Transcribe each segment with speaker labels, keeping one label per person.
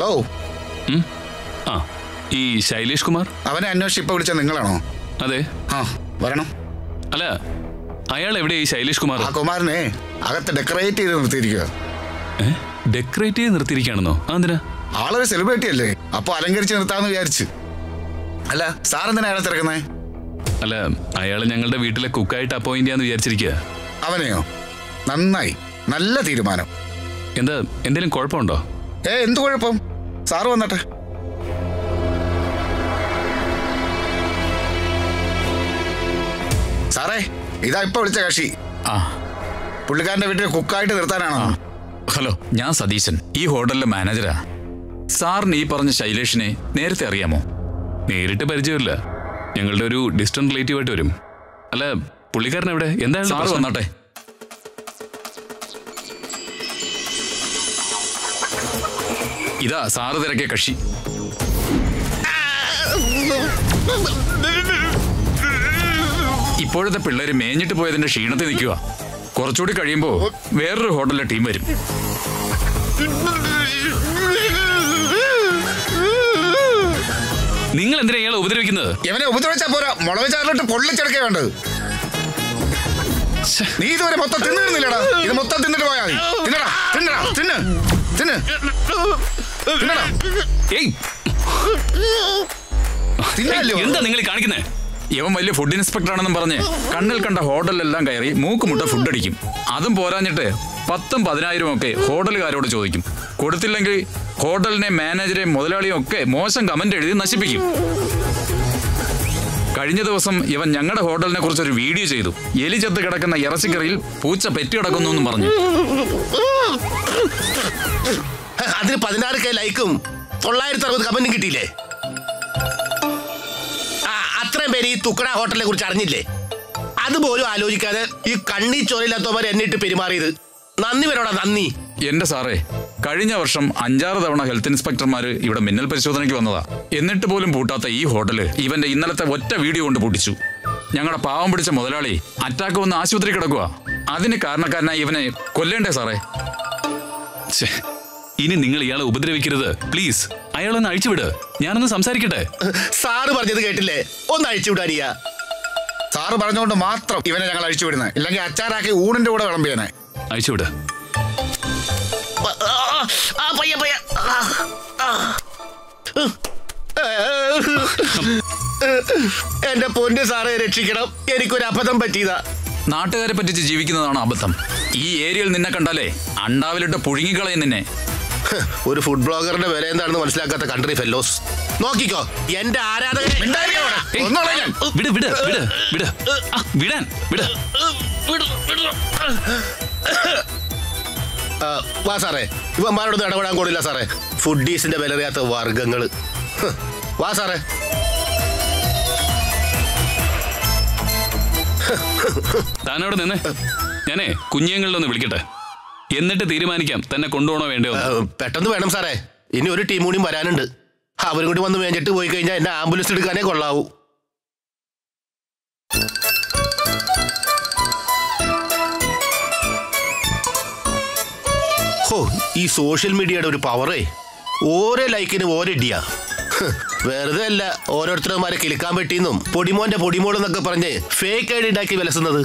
Speaker 1: Hello
Speaker 2: ഉം? ആ ഈ ശൈലേഷ് കുമാർ
Speaker 1: അവനെ അന്വേഷിച്ച് ഇപ്പൊ വിളിച്ച നിങ്ങളാണോ
Speaker 2: അതെ
Speaker 1: ആ വരണം
Speaker 2: അല്ല അയാൾ എവിടെ ഈ ശൈലേഷ് കുമാർ
Speaker 1: ആ കുമാരനെ അകത്ത് ഡെക്കറേറ്റ് ചെയ്ത് നിർത്തിയിരിക്കുക
Speaker 2: ഏ? ഡെക്കറേറ്റ് ചെയ്ത് നിർത്തിയിരിക്കുകയാണെന്നോ ആ, എന്തിനാ
Speaker 1: ആളൊരു സെലിബ്രിറ്റി അല്ലേ അപ്പൊ അലങ്കരിച്ച് നിർത്താന്ന് വിചാരിച്ച് അല്ല സാർ എന്തിനാ അയാളെ തിരക്കുന്നേ
Speaker 2: അല്ല അയാൾ ഞങ്ങളുടെ വീട്ടിലെ കുക്കായിട്ട് അപ്പോയിന്റ് ചെയ്യാന്ന് വിചാരിച്ചിരിക്കുക
Speaker 1: അവനെയോ നന്നായി നല്ല തീരുമാനം
Speaker 2: എന്താ എന്തെങ്കിലും കുഴപ്പമുണ്ടോ
Speaker 1: ഏ എന്ത് കുഴപ്പം സാറ് വന്നട്ടെ സാറേ ഇതാ ഇപ്പൊ വിളിച്ച കക്ഷി
Speaker 3: ആ
Speaker 1: പുള്ളിക്കാരന്റെ വീട്ടിൽ കുക്കായിട്ട് നിർത്താനാണോ
Speaker 3: ഹലോ ഞാൻ സതീശൻ ഈ ഹോട്ടലിലെ മാനേജരാ സാറിന് ഈ പറഞ്ഞ ശൈലേഷിനെ നേരത്തെ അറിയാമോ
Speaker 2: നേരിട്ട് പരിചയമില്ല ഞങ്ങളുടെ ഒരു ഡിസ്റ്റന്റ് റിലേറ്റീവ് ആയിട്ട് വരും അല്ല പുള്ളിക്കാരൻ എവിടെ എന്താണ്
Speaker 3: സാറ്
Speaker 2: പ്രശ്നം?
Speaker 3: വന്നാട്ടെ ഇതാ സാറ് തിരക്കിയ കക്ഷി ഇപ്പോഴത്തെ പിള്ളേര് മേഞ്ഞിട്ട് പോയതിന്റെ ക്ഷീണത്തിൽ നിൽക്കുക കുറച്ചുകൂടി കഴിയുമ്പോ വേറൊരു ഹോട്ടലിലെ ടീം വരും
Speaker 2: നിങ്ങൾ എന്തിനാ ഇയാളെ ഉപദ്രവിക്കുന്നത്
Speaker 1: ഇവനെ ഉപദ്രവിച്ചാ പോരാ മുളക് ചാറിലിട്ട് പൊള്ളിച്ചെടുക്കേ വേണ്ടത് നീ ഇതുവരെ മൊത്തം തിന്നിരുന്നില്ലടാ ഇത് മൊത്തം തിന്നിട്ട് പോയാ മതി തിന്നടാ തിന്നടാ തിന്ന് തിന്ന് തിന്നടാ
Speaker 2: ഏയ്
Speaker 1: തിന്നല്ലോ
Speaker 2: എന്താ നിങ്ങൾ കാണിക്കുന്നത്
Speaker 3: ഇവൻ വലിയ ഫുഡ് ഇൻസ്പെക്ടർ ആണെന്നും പറഞ്ഞ് കണ്ണിൽ കണ്ട ഹോട്ടലിലെല്ലാം കയറി മൂക്കുമുട്ട ഫുഡ് അടിക്കും അതും പോരാഞ്ഞിട്ട് പത്തും പതിനായിരം ഒക്കെ ഹോട്ടലുകാരോട് ചോദിക്കും കൊടുത്തില്ലെങ്കിൽ ഹോട്ടലിനെ മാനേജരെയും മുതലാളിയും ഒക്കെ മോശം കമന്റ് എഴുതി നശിപ്പിക്കും കഴിഞ്ഞ ദിവസം ഇവൻ ഞങ്ങളുടെ ഹോട്ടലിനെ കുറിച്ച് ഒരു വീഡിയോ ചെയ്തു എലി ചത്ത് കിടക്കുന്ന ഇറച്ചിക്കറിയിൽ പൂച്ച പെറ്റി കിടക്കുന്നു എന്നും പറഞ്ഞു
Speaker 4: അതിന് പതിനാറ് കെ ലൈക്കും തൊള്ളായിരത്തി അറുപത് കമന്റും കിട്ടിയില്ലേ ആ അത്രയും പേര് ഈ തുക്കട ഹോട്ടലിനെ കുറിച്ച് അറിഞ്ഞില്ലേ അതുപോലും ആലോചിക്കാതെ ഈ കണ്ണി ചോരയില്ലാത്തവർ എന്നിട്ട് പെരുമാറിയത് നന്ദി വരോടാ നന്ദി
Speaker 3: എന്റെ സാറേ കഴിഞ്ഞ വർഷം അഞ്ചാറ് തവണ ഹെൽത്ത് ഇൻസ്പെക്ടർമാർ ഇവിടെ മിന്നൽ പരിശോധനയ്ക്ക് വന്നതാ എന്നിട്ട് പോലും പൂട്ടാത്ത ഈ ഹോട്ടല് ഇവന്റെ ഇന്നലത്തെ ഒറ്റ വീഡിയോ കൊണ്ട് പൂട്ടിച്ചു ഞങ്ങളുടെ പാവം പിടിച്ച മുതലാളി അറ്റാക്ക് വന്ന് ആശുപത്രി കിടക്കുക അതിന് കാരണക്കാരനായി ഇവനെ കൊല്ലേണ്ടേ സാറേ
Speaker 2: ഛെ, ഇനി നിങ്ങൾ ഇയാളെ ഉപദ്രവിക്കരുത് പ്ലീസ് അയാളൊന്ന് അഴിച്ചുവിട് ഞാനൊന്ന് സംസാരിക്കട്ടെ
Speaker 4: സാറ് പറഞ്ഞത് കേട്ടില്ലേ ഒന്ന് അഴിച്ചു വിടാനിയാ
Speaker 1: സാറ് പറഞ്ഞുകൊണ്ട് മാത്രം ഇവനെ ഞങ്ങൾ അഴിച്ചുവിടുന്നത് ഇല്ലെങ്കിൽ അച്ചാറാക്കി ഊണിന്റെ കൂടെ വിളമ്പിയനെ
Speaker 2: അഴിച്ചുവിട്
Speaker 4: ആ പയ്യ പയ്യ ആ, ആ. എന്റെ പൊന്ന് സാറെ രക്ഷിക്കണം എനിക്കൊരു അബദ്ധം പറ്റിയതാ
Speaker 3: നാട്ടുകാരെ പറ്റിച്ച് ജീവിക്കുന്നതാണ് അബദ്ധം ഈ ഏരിയയിൽ നിന്നെ കണ്ടാലേ അണ്ടാവിലിട്ട് പുഴുങ്ങിക്കളയും നിന്നെ
Speaker 4: ഹ്, ഒരു ഫുഡ് ബ്ലോഗറിന്റെ വില എന്താണെന്ന് മനസ്സിലാക്കാത്ത കൺട്രി ഫെല്ലോസ് നോക്കിക്കോ എന്റെ ആരാധകരെ
Speaker 2: ഏയ്,
Speaker 1: ഒന്നോളെ ഞാൻ
Speaker 2: വിട് വിട് വിട് വിട് ആ, വിടാൻ വിട്
Speaker 4: ആ, വാ സാറേ ഇവന്മാരോടൊന്നും ഇടപെടാൻ കൂടില്ല സാറേ ഫുഡീസിന്റെ വിലറിയാത്ത വർഗങ്ങള് ഹ്, വാ സാറേ
Speaker 2: താനവിടെ നിന്ന് ഞാനേ കുഞ്ഞുങ്ങളിലൊന്ന് വിളിക്കട്ടെ എന്നിട്ട് തീരുമാനിക്കാം തന്നെ കൊണ്ടുപോകണോ വേണ്ടയോ
Speaker 4: ആ, പെട്ടെന്ന് വേണം സാറേ ഇനി ഒരു ടീം കൂടിയും വരാനുണ്ട് അവരും കൂടി വന്ന് മേഞ്ഞിട്ട് പോയി കഴിഞ്ഞാൽ എന്നെ ആംബുലൻസ് എടുക്കാനേ കൊള്ളാവൂ ഹോ ഈ സോഷ്യൽ മീഡിയയുടെ ഒരു പവറേ ഓരോ ലൈക്കിന് ഓരോ ഇടിയാ ഹ്, വെറുതെ അല്ല ഓരോരുത്തരന്മാരെ കിലുക്കാൻ പറ്റിയെന്നും പൊടിമോന്റെ പൊടിമോളെന്നൊക്കെ പറഞ്ഞ് ഫേക്ക് ഐ ഡി ഉണ്ടാക്കി വിലസുന്നത്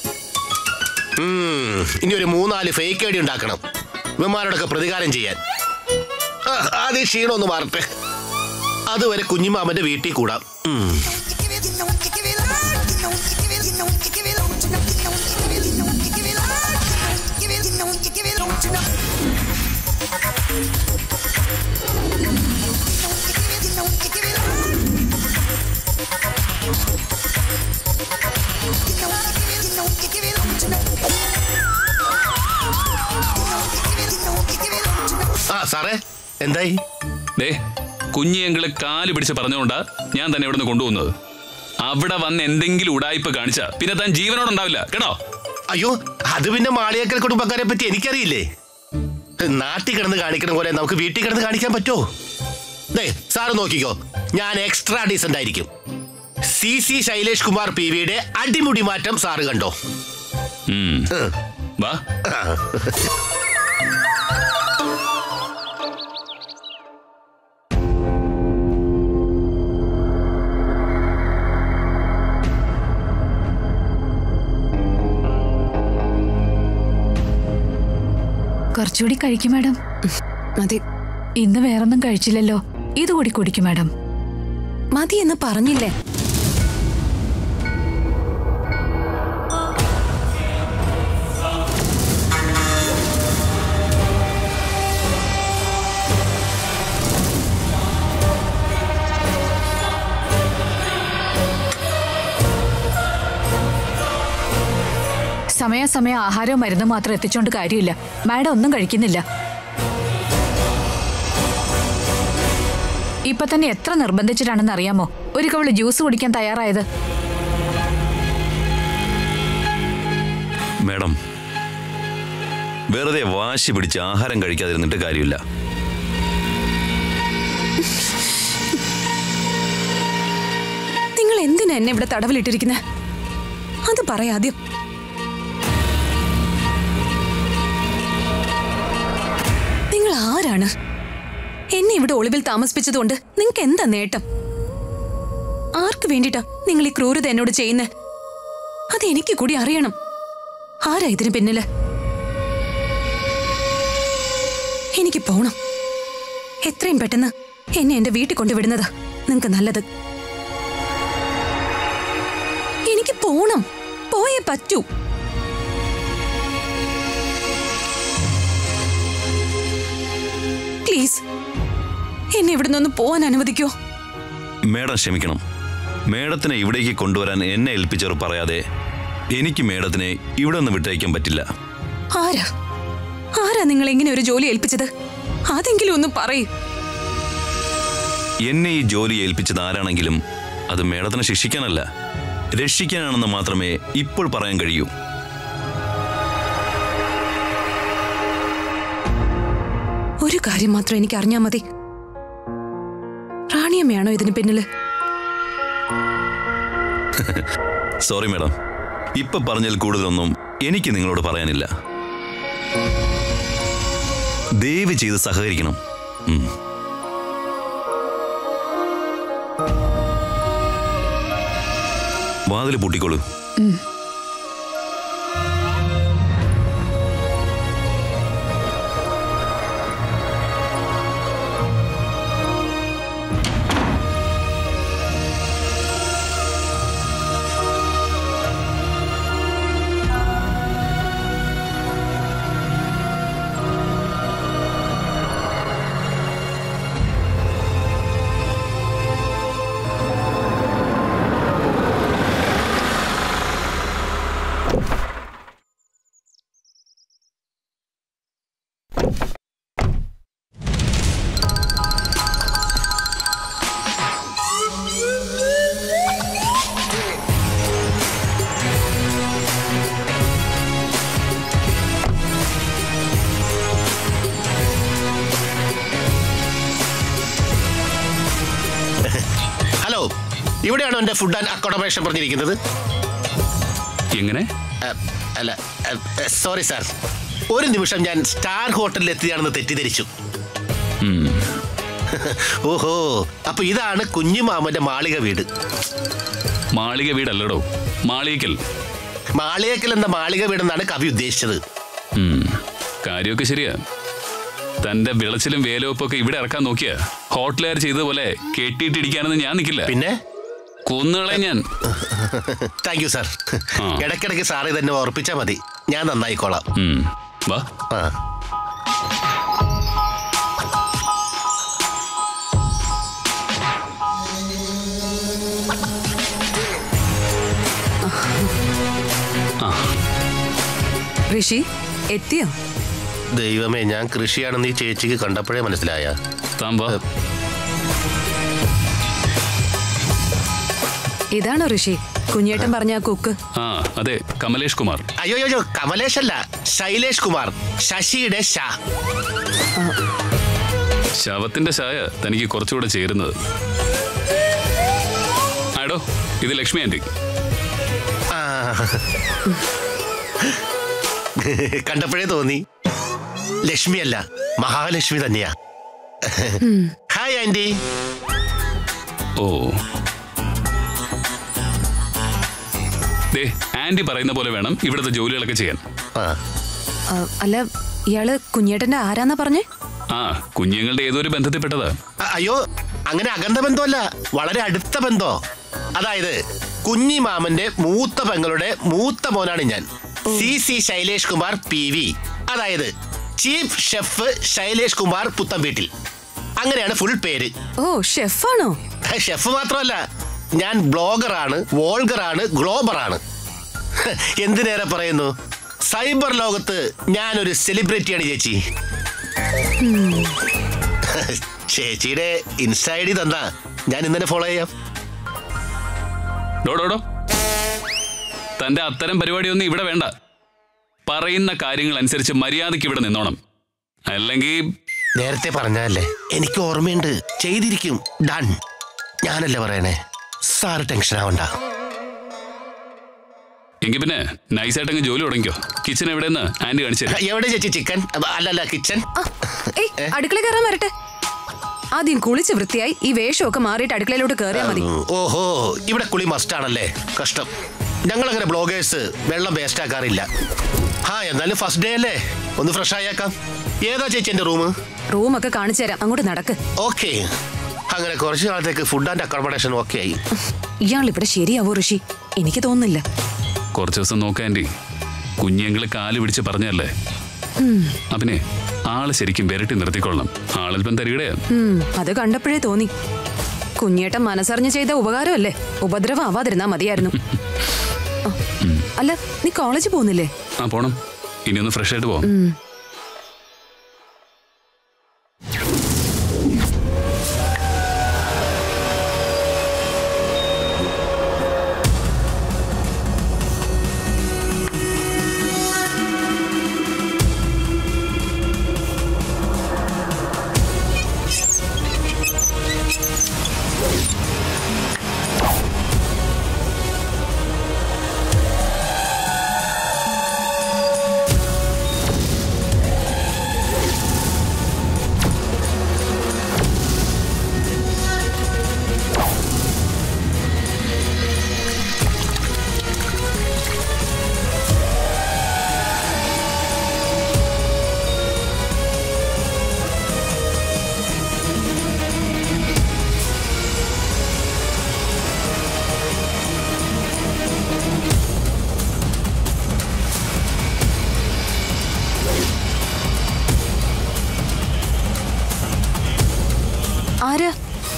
Speaker 4: ഉം, ഇനി ഒരു മൂന്നാല് ഫേക്ക് ഐ ഡി ഉണ്ടാക്കണം ഇവന്മാരോടൊക്കെ പ്രതികാരം ചെയ്യാൻ ആ, ആദ്യം ക്ഷീണം ഒന്ന് മാറട്ടെ അതുവരെ കുഞ്ഞിമാമന്റെ വീട്ടിൽ കൂടാം ഉം. ആ സാറേ എന്തായി
Speaker 2: ദേ കുഞ്ഞിയങ്കിള് കാല് പിടിച്ച് പറഞ്ഞുകൊണ്ടാ ഞാൻ തന്നെ ഇവിടുന്ന് കൊണ്ടുപോകുന്നത് അവിടെ വന്ന് എന്തെങ്കിലും ഉടായ്പ കാണിച്ച പിന്നെ താൻ ജീവനോടുണ്ടാവില്ല കേട്ടോ
Speaker 4: അയ്യോ അത് പിന്നെ മാളിയേക്കൽ കുടുംബക്കാരെ പറ്റി എനിക്കറിയില്ലേ നാട്ടിൽ കിടന്ന് കാണിക്കണ പോലെ നമുക്ക് വീട്ടിൽ കിടന്ന് കാണിക്കാൻ പറ്റുമോ ദേ സാറ് നോക്കിക്കോ ഞാൻ എക്സ്ട്രാ ഡീസന്റ് ആയിരിക്കും C C Shailesh Kumar P വിയുടെ അടിമുടി മാറ്റം സാറ് കണ്ടോ
Speaker 2: ഉം.
Speaker 4: ഉം.
Speaker 2: വാ
Speaker 5: കുറച്ചുകൂടി കഴിക്കും മാഡം
Speaker 6: മതി
Speaker 5: ഇന്ന് വേറൊന്നും കഴിച്ചില്ലല്ലോ ഇതുകൂടി കുടിക്കും മാഡം
Speaker 6: മതി എന്ന് പറഞ്ഞില്ലേ
Speaker 5: സമയാസമയം ആഹാരവും മരുന്നും മാത്രം എത്തിച്ചോണ്ട് കാര്യമില്ല മാഡം ഒന്നും കഴിക്കുന്നില്ല ഇപ്പൊ തന്നെ എത്ര നിർബന്ധിച്ചിട്ടാണെന്ന് അറിയാമോ ഒരു കവള് ജ്യൂസ് കുടിക്കാൻ തയ്യാറായത്
Speaker 7: മേഡം വെറുതെ വാശി പിടിച്ച് ആഹാരം കഴിക്കാതിരുന്നിട്ട് കാര്യമില്ല
Speaker 6: നിങ്ങൾ എന്തിനാ എന്നെ ഇവിടെ തടവിലിട്ടിരിക്കുന്നത് അത് പറയാദ്യം നിങ്ങൾ ആരാണ് എന്നെ ഇവിടെ ഒളിവിൽ താമസിപ്പിച്ചതുകൊണ്ട് നിങ്ങൾക്ക് എന്താ നേട്ടം ആർക്ക് വേണ്ടിട്ടാ നിങ്ങൾ ഈ ക്രൂരത എന്നോട് ചെയ്യുന്നത് അത് എനിക്ക് കൂടി അറിയണം ആരാ ഇതിന് പിന്നില് എനിക്ക് പോണം എത്രയും പെട്ടെന്ന് എന്നെ എന്റെ വീട്ടിൽ കൊണ്ടുവിടുന്നതാ നിങ്ങൾക്ക് നല്ലത് എനിക്ക് പോണം പോയേ പറ്റൂ പ്ലീസ് എന്നെ ഇവിടെ നിന്ന് പോവാൻ അനുവദിക്കോ
Speaker 7: മേഡം ക്ഷമിക്കണം മേഡത്തിനെ ഇവിടേക്ക് കൊണ്ടുവരാൻ എന്നെ ഏൽപ്പിച്ചവർ പറയാതെ എനിക്ക് മേഡത്തിനെ ഇവിടെ നിന്ന് വിട്ടയക്കാൻ പറ്റില്ല
Speaker 6: ആരാ ആരാ നിങ്ങൾ ഇങ്ങനെ ഒരു ജോലി ഏൽപ്പിച്ചത് അതെങ്കിലും ഒന്ന് പറയൂ
Speaker 7: എന്നെ ഈ ജോലി ഏൽപ്പിച്ചത് ആരാണെങ്കിലും അത് മേഡത്തിനെ ശിക്ഷിക്കാനല്ല രക്ഷിക്കാനാണെന്ന് മാത്രമേ ഇപ്പോൾ പറയാൻ കഴിയൂ
Speaker 6: ഒരു കാര്യം മാത്രം എനിക്ക് അറിഞ്ഞാ മതി റാണിയമ്മയാണോ ഇതിന് പിന്നില്
Speaker 7: സോറി മേഡം ഇപ്പൊ പറഞ്ഞതിൽ കൂടുതലൊന്നും എനിക്ക് നിങ്ങളോട് പറയാനില്ല ദയവ് ചെയ്ത് സഹകരിക്കണം ഉം. വാതിൽ പൂട്ടിക്കോളൂ
Speaker 4: ഹലോ ഇവിടെയാണോ എൻ്റെ ഫുഡ് ആൻഡ് അക്കോമഡേഷൻ പറഞ്ഞിരിക്കുന്നത്
Speaker 2: എങ്ങനെ
Speaker 4: അ, അല്ല സോറി സാർ ഒരു നിമിഷം ഞാൻ സ്റ്റാർ ഹോട്ടലിൽ എത്തിയാണെന്ന് തെറ്റിദ്ധരിച്ചു ഓഹോ അപ്പൊ ഇതാണ് കുഞ്ഞുമാമന്റെ മാളിക വീട്
Speaker 2: മാളിക വീടല്ലടോ മാളികക്കൽ
Speaker 4: മാളികക്കൽ എന്ന മാളിക വീടെന്നാണ് കവി ഉദ്ദേശിച്ചത്
Speaker 2: ഉം. കാര്യമൊക്കെ ശരിയാ തന്റെ വിളച്ചിലും വേലവെപ്പും ഒക്കെ ഇവിടെ ഇറക്കാൻ നോക്കിയ ഹോട്ടലുകാർ ചെയ്തതുപോലെ കെട്ടിയിട്ടിരിക്കാനൊന്നും ഞാൻ നിൽക്കില്ല
Speaker 4: പിന്നെ
Speaker 2: കൊന്നുകളെ ഞാൻ
Speaker 4: താങ്ക് യു സാർ
Speaker 2: ആ.
Speaker 4: ഇടയ്ക്കിടയ്ക്ക് സാറ് തന്നെ ഓർപ്പിച്ചാൽ മതി ഞാൻ നന്നായിക്കോളാം
Speaker 2: ഉം. വാ
Speaker 4: ആ
Speaker 6: ഋഷി എത്തിയോ
Speaker 4: ദൈവമേ ഞാൻ കൃഷിയാണെന്ന് ഈ ചേച്ചിക്ക് കണ്ടപ്പോഴേ മനസ്സിലായ
Speaker 2: താൻ വാ
Speaker 6: ഇതാണോ ഋഷി കുഞ്ഞേട്ടൻ പറഞ്ഞ ആ കുക്ക്
Speaker 2: ആ അതെ കമലേഷ് കുമാർ
Speaker 4: അയ്യോ അയ്യോ കമലേഷ് അല്ല ശൈലേഷ് കുമാർ ശശിയുടെ ഷാ
Speaker 2: ശവത്തിന്റെ ചായ തനിക്ക് കുറച്ചുകൂടെ ചേരുന്നത് ആടോ ഇത് ലക്ഷ്മി ആന്റി
Speaker 4: ആ. കണ്ടപ്പോഴേ തോന്നി ലക്ഷ്മി അല്ല മഹാലക്ഷ്മി തന്നെയാ ഹായ് ആന്റി
Speaker 2: ഓ ദേ ആന്റി പറയുന്ന പോലെ വേണം ഇവിടുത്തെ ജോലികളൊക്കെ ചെയ്യാൻ
Speaker 4: ആ
Speaker 6: ആ, അല്ല ഇയാള് കുഞ്ഞേട്ടന്റെ ആരാന്നാ പറഞ്ഞേ
Speaker 2: ആ കുഞ്ഞുങ്ങളുടെ ഏതോ ഒരു ബന്ധത്തിൽപ്പെട്ടതാ
Speaker 4: അ- അയ്യോ അങ്ങനെ അകന്ന ബന്ധമല്ല വളരെ അടുത്ത ബന്ധോ അതായത് കുഞ്ഞി മാമന്റെ മൂത്ത പെങ്ങളുടെ മൂത്ത മോനാണ് ഞാൻ C C Shailesh Kumar P V അതായത് ചീഫ് ഷെഫ് ശൈലേഷ് കുമാർ പുത്തംവീട്ടിൽ അങ്ങനെയാണ് ഫുൾ പേര്
Speaker 6: ഓ ഷെഫാണോ
Speaker 4: ഷെഫ് മാത്രമല്ല ഞാൻ ബ്ലോഗറാണ് വോൾഗറാണ് ഗ്ലോബറാണ് എന്തിനേറെ പറയുന്നു സൈബർ ലോകത്ത് ഞാനൊരു സെലിബ്രിറ്റിയാണ് ചേച്ചി ചേച്ചിയുടെ ഇൻസ്റ്റ ഐ ഡി തന്നാ ഞാൻ ഇന്നലെ ഫോളോ ചെയ്യാം
Speaker 2: ഡോ ഡോ ഡോ തന്റെ അത്തരം പരിപാടിയൊന്നും ഇവിടെ വേണ്ട പറയുന്ന കാര്യങ്ങൾ അനുസരിച്ച് മര്യാദയ്ക്ക് ഇവിടെ നിന്നോണം അല്ലെങ്കിൽ
Speaker 4: നേരത്തെ പറഞ്ഞല്ലേ എനിക്ക് ഓർമ്മയുണ്ട് ചെയ്തിരിക്കും ഡൺ ഞാനല്ലേ പറയണേ സാറ് ടെൻഷൻ ആവണ്ട
Speaker 2: എങ്കിൽ പിന്നെ നൈസായിട്ടങ്ങ് ജോലി തുടങ്ങിക്കോ കിച്ചൺ എവിടെയെന്ന് ആന്റി കാണിച്ചു തരാം.
Speaker 4: എവിടെ ചേച്ചി ചിക്കൻ അല്ലല്ല കിച്ചൻ
Speaker 6: ആ, ഏയ് അടുക്കള കയറാൻ വരട്ടെ ആദ്യം കുളിച്ച് വൃത്തിയായി ഈ വേഷമൊക്കെ മാറിയിട്ട് അടുക്കളയിലോട്ട് കയറിയാ മതി
Speaker 4: ഓഹോ ഇവിടെ കുളി മസ്റ്റ് ആണല്ലേ കഷ്ടം ഞങ്ങൾ അങ്ങനെ ബ്ലോഗേഴ്സ് വെള്ളം വേസ്റ്റ് ആക്കാറില്ല ആ എന്നാലും ഫസ്റ്റ് ഡേ അല്ലേ ഒന്ന് ഫ്രഷ് ആയേക്കാം ഏതാ ചേച്ചി എന്റെ റൂം
Speaker 6: റൂമൊക്കെ കാണിച്ചു തരാം അങ്ങോട്ട് നടക്ക്
Speaker 4: ഓക്കെ അങ്ങനെ കുറച്ച് നാളത്തേക്ക് ഫുഡ് ആൻഡ് അക്കോമഡേഷൻ ഓക്കെ ആയി
Speaker 6: ഇയാൾ ഇവിടെ ശരിയാവോ ഋഷി എനിക്ക് തോന്നുന്നില്ല
Speaker 2: കുറച്ച് ദിവസം നോക്കാം ആന്റി കുഞ്ഞുങ്ങള് കാല് പിടിച്ച് പറഞ്ഞല്ലേ അവനെ ആള് ശരിക്കും വിരട്ടി നിർത്തിക്കൊള്ളണം ആളിൽപ്പം തരികടയാ
Speaker 6: ഉം, അത് കണ്ടപ്പോഴേ തോന്നി കുഞ്ഞേട്ടൻ മനസ്സറിഞ്ഞ് ചെയ്ത ഉപകാരമല്ലേ ഉപദ്രവം ആവാതിരുന്നാ മതിയായിരുന്നു ആ, അല്ല നീ കോളേജിൽ പോകുന്നില്ലേ
Speaker 2: ആ പോണം ഇനി ഒന്ന് ഫ്രഷ് ആയിട്ട് പോവാം
Speaker 6: ആരാ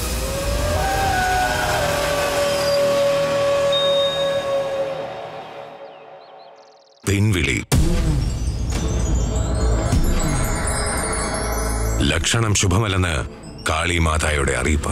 Speaker 8: പിൻവിളി ലക്ഷണം ശുഭമല്ലെന്ന് കാളിമാതായുടെ അറിയിപ്പ്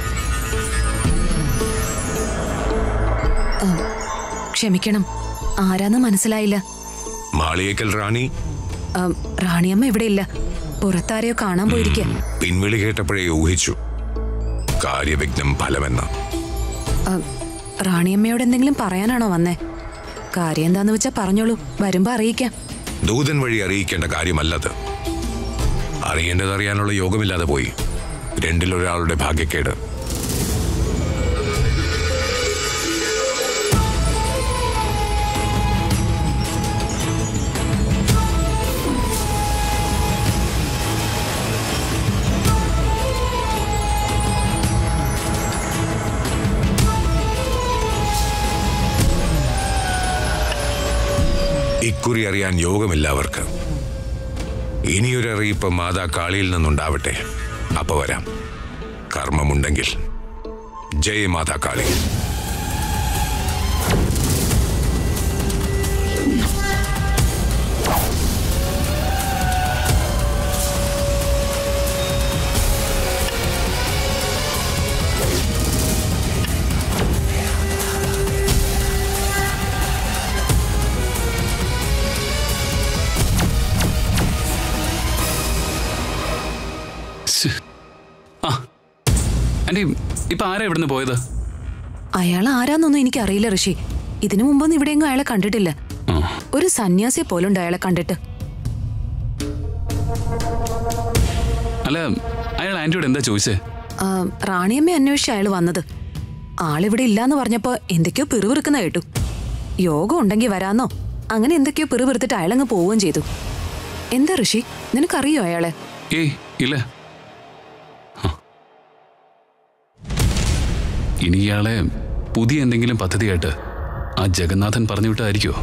Speaker 6: ക്ഷമിക്കണം ആരാന്ന് മനസ്സിലായില്ല
Speaker 8: മാളിയേക്കൽ റാണി
Speaker 6: ആ, റാണിയമ്മ ഇവിടെ ഇല്ല പുറത്താരെയോ കാണാൻ പോയിരിക്കുക
Speaker 8: പിൻവിളി കേട്ടപ്പോഴേ ഊഹിച്ചു കാര്യവിഘ്നം ഫലമെന്ന്
Speaker 6: റാണിയമ്മയോട് എന്തെങ്കിലും പറയാനാണോ വന്നേ കാര്യം എന്താന്ന് വെച്ചാ പറഞ്ഞോളൂ വരുമ്പോ അറിയിക്കാം
Speaker 8: ദൂതൻ വഴി അറിയിക്കേണ്ട കാര്യമല്ലത് അറിയേണ്ടത് അറിയാനുള്ള യോഗമില്ലാതെ പോയി രണ്ടിലൊരാളുടെ ഭാഗ്യക്കേട് ഇക്കുറി അറിയാൻ യോഗമില്ലവർക്ക് ഇനിയൊരു അറിയിപ്പ് മാതാ കാളിയിൽ നിന്നുണ്ടാവട്ടെ അപ്പൊ വരാം കർമ്മമുണ്ടെങ്കിൽ ജയ മാതാ കാളി
Speaker 2: ശ്ശ്. ആ ആന്റി ഇപ്പൊ ആരാ ഇവിടുന്ന് പോയത്
Speaker 6: അയാൾ ആരാന്നൊന്നും എനിക്ക് അറിയില്ല ഋഷി ഇതിനു മുമ്പൊന്നും ഇവിടെയെങ്ങും അയാളെ കണ്ടിട്ടില്ല
Speaker 2: ആ
Speaker 6: ഒരു സന്യാസിയെ പോലുണ്ട് അയാളെ കണ്ടിട്ട്
Speaker 2: അല്ല അയാൾ ആന്റിയോട് എന്താ ചോദിച്ചേ
Speaker 6: ആ, റാണിയമ്മ അന്വേഷിച്ച അയാൾ വന്നത് ആളിവിടെ ഇല്ലാന്ന് പറഞ്ഞപ്പോ എന്തൊക്കെയോ പിറുവിറുക്കുന്ന കേട്ടു യോഗം ഉണ്ടെങ്കിൽ വരാന്നോ അങ്ങനെ എന്തൊക്കെയോ പിറുവിറുത്തിട്ട് അയാളങ്ങ് പോവുകയും ചെയ്തു എന്താ ഋഷി നിനക്കറിയോ അയാളെ
Speaker 2: ഏയ് ഇല്ല ആ. ഇനി ഇയാളെ പുതിയ എന്തെങ്കിലും പദ്ധതിയായിട്ട് ആ ജഗന്നാഥൻ പറഞ്ഞു വിട്ടായിരിക്കുമോ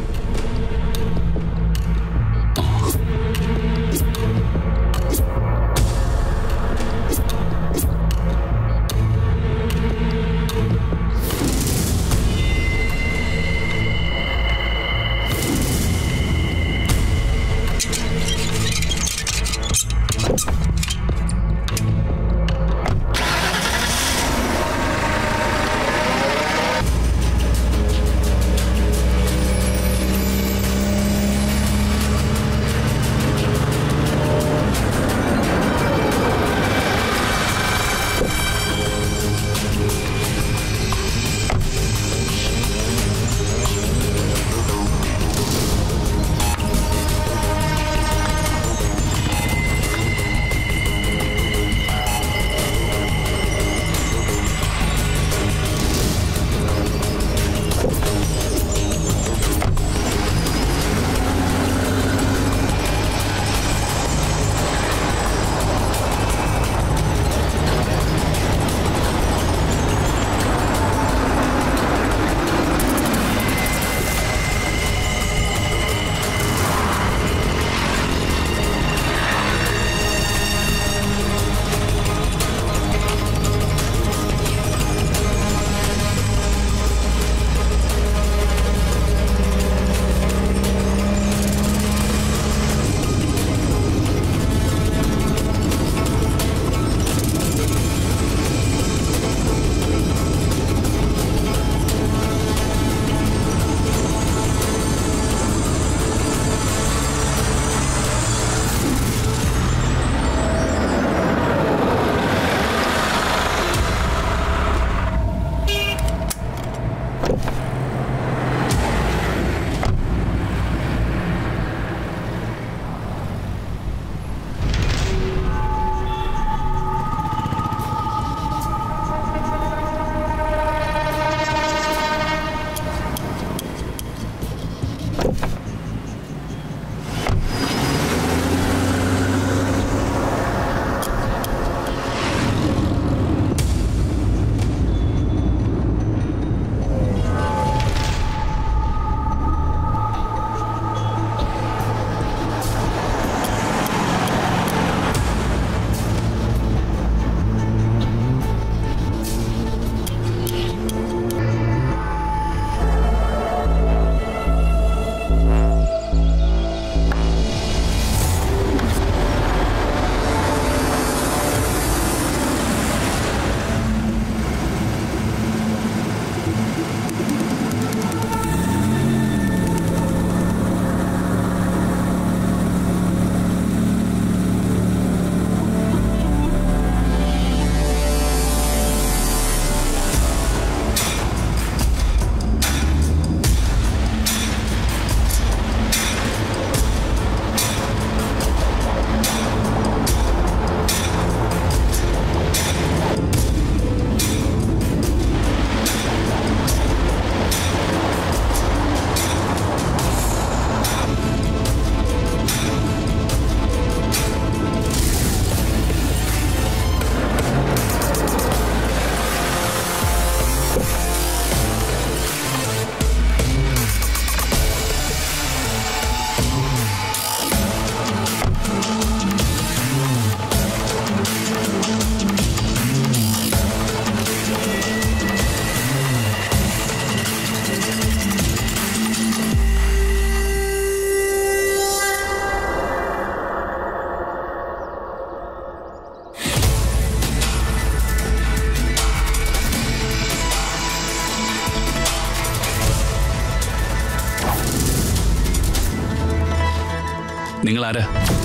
Speaker 2: നിങ്ങൾ ആരാ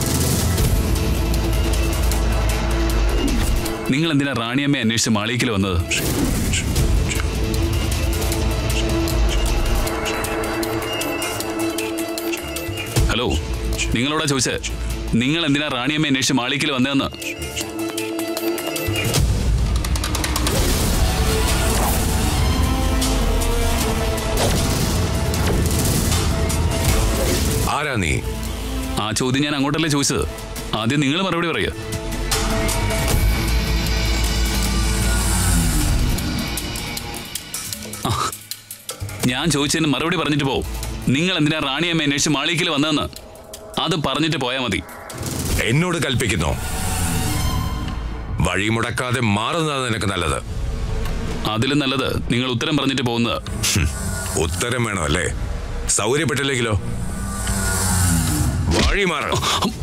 Speaker 2: നിങ്ങൾ എന്തിനാ റാണിയമ്മയെ അന്വേഷിച്ച് മാളികയിൽ വന്നത് ഹലോ നിങ്ങളോടാ ചോദിച്ചേ നിങ്ങൾ എന്തിനാ റാണിയമ്മയെ അന്വേഷിച്ച് മാളികയിൽ വന്നതെന്ന്
Speaker 8: ആരാ നീ
Speaker 2: ആ ചോദ്യം ഞാൻ അങ്ങോട്ടല്ലേ ചോദിച്ചത് ആദ്യം നിങ്ങൾ മറുപടി പറയുക ആ, ഞാൻ ചോദിച്ചതിന് മറുപടി പറഞ്ഞിട്ട് പോവും നിങ്ങൾ എന്തിനാ റാണിയമ്മ അന്വേഷിച്ച് മാളികയിൽ വന്നതെന്ന് അത് പറഞ്ഞിട്ട് പോയാൽ മതി
Speaker 8: എന്നോട് കൽപ്പിക്കുന്നു വഴി മുടക്കാതെ മാറുന്നതാണ് നിനക്ക് നല്ലത്
Speaker 2: അതിലും നല്ലത് നിങ്ങൾ ഉത്തരം പറഞ്ഞിട്ട് പോകുന്നത്
Speaker 8: ഹും, ഉത്തരം വേണം അല്ലേ സൗകര്യപ്പെട്ടില്ലെങ്കിലോ വഴി മാറണം